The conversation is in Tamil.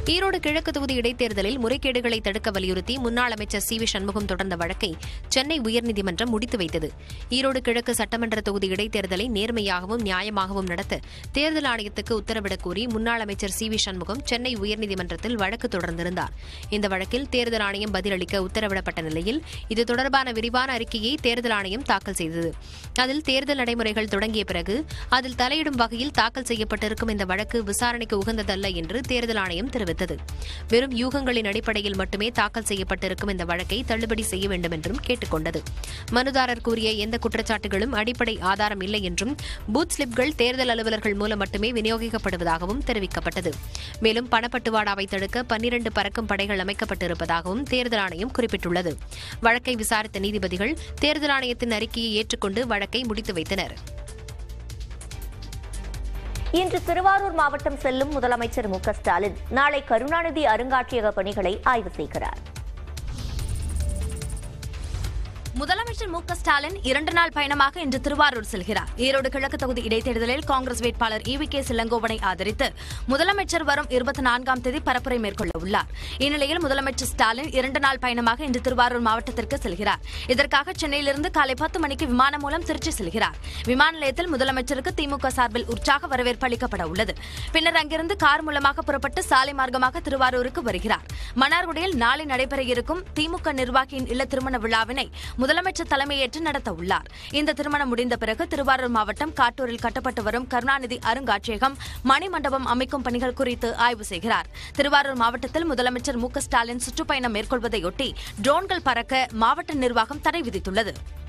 ஈரோடு கிழக்கு தொகுதி இடைத்தேர்தலில் முறைகேடுகளை தடுக்க வலியுறுத்தி முன்னாள் அமைச்சர் சி வி சண்முகம் தொடர்ந்த வழக்கை சென்னை உயர்நீதிமன்றம் முடித்து வைத்தது ஈரோடு கிழக்கு சட்டமன்ற தொகுதி இடைத்தேர்தலை நேர்மையாகவும் நியாயமாகவும் நடத்த தேர்தல் ஆணையத்துக்கு உத்தரவிடக் கோரி முன்னாள் அமைச்சர் சி வி சண்முகம் சென்னை உயர்நீதிமன்றத்தில் வழக்கு தொடர்ந்திருந்தார் இந்த வழக்கில் தேர்தல் ஆணையம் பதிலளிக்க உத்தரவிடப்பட்ட நிலையில் இது தொடர்பான விரிவான அறிக்கையை தேர்தல் ஆணையம் தாக்கல் செய்தது அதில் தேர்தல் நடைமுறைகள் தொடங்கிய பிறகு அதில் தலையிடும் வகையில் தாக்கல் செய்யப்பட்டிருக்கும் இந்த வழக்கு விசாரணைக்கு உகந்ததல்ல என்று தேர்தல் ஆணையம் தெரிவித்தது வெறும் யூகங்களின் அடிப்படையில் மட்டுமே தாக்கல் செய்யப்பட்டிருக்கும் இந்த வழக்கை தள்ளுபடி செய்ய வேண்டும் என்றும் கேட்டுக் கொண்டது மனுதாரர் கூறிய எந்த குற்றச்சாட்டுகளும் அடிப்படை ஆதாரம் இல்லை என்றும் பூத் ஸ்லிப்கள் தேர்தல் அலுவலர்கள் மூலம் மட்டுமே விநியோகிக்கப்படுவதாகவும் தெரிவிக்கப்பட்டது மேலும் பணப்பட்டுவாடாவை தடுக்க பன்னிரண்டு பறக்கும் படைகள் அமைக்கப்பட்டிருப்பதாகவும் தேர்தல் ஆணையம் குறிப்பிட்டுள்ளது வழக்கை விசாரித்த நீதிபதிகள் தேர்தல் ஆணையத்தின் அறிக்கையை ஏற்றுக்கொண்டு வழக்கை முடித்து வைத்தனர் இன்று திருவாரூர் மாவட்டம் செல்லும் முதலமைச்சர் மு க ஸ்டாலின் நாளை கருணாநிதி அருங்காட்சியக பணிகளை ஆய்வு செய்கிறார் முதலமைச்சர் மு க ஸ்டாலின் இரண்டு நாள் பயணமாக இன்று திருவாரூர் செல்கிறார் ஈரோடு கிழக்கு தொகுதி இடைத்தேர்தலில் காங்கிரஸ் வேட்பாளர் இவி கே சிலங்கோவனை ஆதரித்து முதலமைச்சர் வரும் இருபத்தி நான்காம் தேதி பரப்புரை மேற்கொள்ள உள்ளார் இந்நிலையில் முதலமைச்சர் ஸ்டாலின் இரண்டு நாள் பயணமாக இன்று திருவாரூர் மாவட்டத்திற்கு செல்கிறார் இதற்காக சென்னையிலிருந்து காலை பத்து மணிக்கு விமானம் மூலம் திருச்சி செல்கிறார் விமான நிலையத்தில் முதலமைச்சருக்கு திமுக சார்பில் உற்சாக வரவேற்பு அளிக்கப்பட உள்ளது பின்னர் அங்கிருந்து கார் மூலமாக புறப்பட்டு சாலை மார்க்கமாக திருவாரூருக்கு வருகிறார் மன்னார்குடியில் நாளை நடைபெற இருக்கும் திமுக நிர்வாகியின் இல்ல திருமண விழாவினை முதலமைச்சர் தலைமையேற்று நடத்த உள்ளார் இந்த திருமணம் முடிந்த பிறகு திருவாரூர் மாவட்டம் காட்டூரில் கட்டப்பட்டு வரும் கருணாநிதி அருங்காட்சியகம் மணிமண்டபம் அமைக்கும் பணிகள் குறித்து ஆய்வு செய்கிறார் திருவாரூர் மாவட்டத்தில் முதலமைச்சர் மு க ஸ்டாலின் சுற்றுப்பயணம் மேற்கொள்வதையொட்டி ட்ரோன்கள் பறக்க மாவட்ட நிர்வாகம் தடை விதித்துள்ளது